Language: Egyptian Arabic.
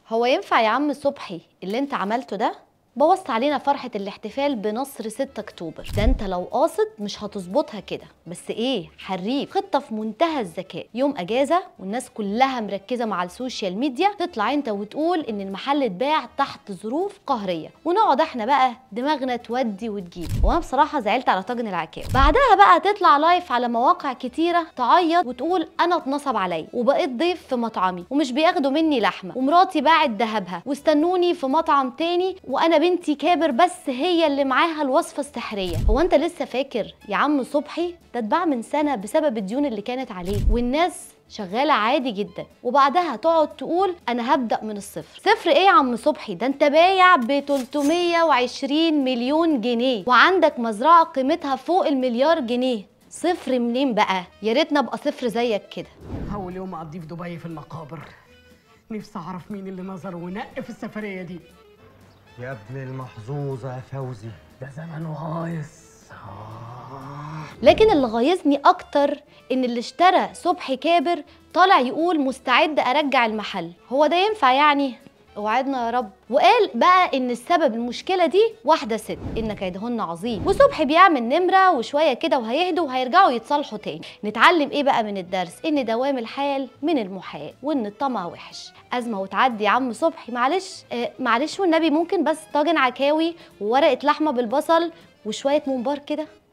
هو ينفع يا عم صبحي اللي انت عملته ده بوظت علينا فرحة الاحتفال بنصر 6 اكتوبر ده انت لو قاصد مش هتظبطها كده بس ايه حريف خطة في منتهى الذكاء يوم اجازة والناس كلها مركزة مع السوشيال ميديا تطلع انت وتقول ان المحل اتباع تحت ظروف قهرية ونقعد احنا بقى دماغنا تودي وتجيب وانا بصراحة زعلت على طاجن العكاوي بعدها بقى تطلع لايف على مواقع كتيرة تعيط وتقول انا اتنصب عليا وبقيت ضيف في مطعمي ومش بياخدوا مني لحمة ومراتي باعت ذهبها واستنوني في مطعم تاني وانا بنتي كابر بس هي اللي معاها الوصفة السحرية هو انت لسه فاكر يا عم صبحي ده اتباع من سنة بسبب الديون اللي كانت عليه والناس شغالة عادي جدا وبعدها تقعد تقول انا هبدأ من الصفر صفر ايه يا عم صبحي ده انت بايع ب 320 مليون جنيه وعندك مزرعة قيمتها فوق المليار جنيه صفر منين بقى يا ريتنا ابقى صفر زيك كده أول يوم أقضيه في دبي في المقابر نفسي أعرف مين اللي نظر ونق في السفرية دي يا ابن المحظوظة يا فوزي ده زمن غايص لكن اللي غيظني اكتر ان اللي اشترى صبحي كابر طالع يقول مستعد ارجع المحل هو ده ينفع يعني اوعدنا يا رب وقال بقى ان السبب المشكله دي واحده ست ان كيدهن عظيم وصبحي بيعمل نمره وشويه كده وهيهدوا وهيرجعوا يتصالحوا تاني نتعلم ايه بقى من الدرس ان دوام الحال من المحال وان الطمع وحش ازمه وتعدي يا عم صبحي معلش آه معلش والنبي ممكن بس طاجن عكاوي وورقه لحمه بالبصل وشويه ممبار كده